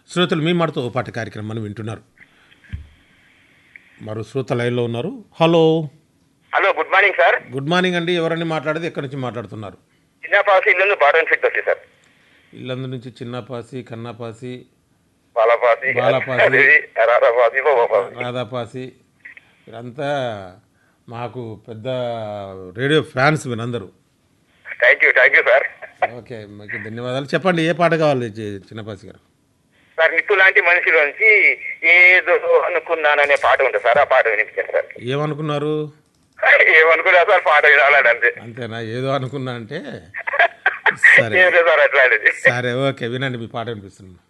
శ్రోతలు మీ మాటతో ఓ పాట కార్యక్రమాన్ని వింటున్నారు మరో శ్రోత లైన్లో ఉన్నారు hello hello good morning sir good morning అండి ఎవరని మాట్లాడేది ఎక్కడి నుంచి మాట్లాడుతున్నారు చిన్నపాసి ఇల్లు బాటన్ ఫిట్ వస్తుంది సార్ ఇల్లందు నుంచి చిన్నపాసి కన్నాపాసి బాలపాసి బాలపాసి. అది రాధాపాసి బాబాపాసి రాధాపాసి వీరంతా మాకు పెద్ద రేడియో ఫ్యాన్స్ వీరందరూ thank you thank you sir okay మీకు ధన్యవాదాలు చెప్పండి ఏ పాట కావాలి చి- చిన్నపాసి గారు సార్ నిప్పు లాంటి మనిషిలోంచి ఏదో అనుకున్నాననే పాట ఉంటుంది సార్ ఆ పాట వినిపించాను సార్ ఏమనుకున్నారు ఏమనుకున్నా సార్ పాట వినాలని అంతే అంతేనా ఏదో అనుకున్నా అంటే సరే ఏం లేదు సార్ అట్లాంటిది సరే ఓకే వినండి మీ పాట వినిపిస్తున్నాను